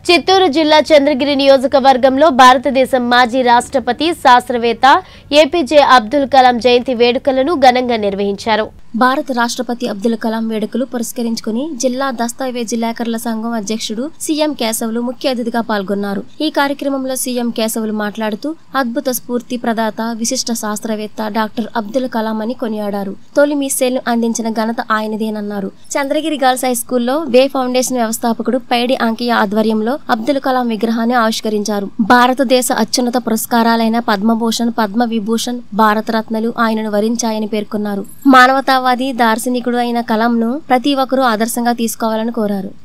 చిత్తూరు జిల్లా చంద్రగిరి నియోజకవర్గంలో భారతదేశం మాజీ రాష్ట్రపతి శాస్త్రవేత్త ఏపీజే అబ్దుల్ కలాం జయంతి వేడుకలను ఘనంగా నిర్వహించారు భారత రాష్ట్రపతి అబ్దుల్ కలాం వేడుకలు పురస్కరించుకుని జిల్లా దస్తావేజీ లేఖర్ల సంఘం అధ్యక్షుడు సీఎం కేశవులు ముఖ్య అతిథిగా పాల్గొన్నారు ఈ కార్యక్రమంలో సీఎం కేశవులు మాట్లాడుతూ అద్భుత స్ఫూర్తి ప్రదాత విశిష్ట శాస్త్రవేత్త డాక్టర్ అబ్దుల్ కలాం అని కొనియాడారు తొలి మిస్సైల్ అందించిన ఘనత ఆయనదేనన్నారు చంద్రగిరి గర్ల్స్ హై స్కూల్లో వే ఫౌండేషన్ వ్యవస్థాపకుడు పైడి అంకియ ఆధ్వర్యంలో అబ్దుల్ కలాం విగ్రహాన్ని ఆవిష్కరించారు భారతదేశ అత్యున్నత పురస్కారాలైన పద్మభూషణ్ పద్మ విభూషణ్ భారతరత్నలు ఆయనను వరించాయని పేర్కొన్నారు మానవతావాది దార్శనికుడు అయిన కలాంను ప్రతి ఒక్కరూ ఆదర్శంగా తీసుకోవాలని కోరారు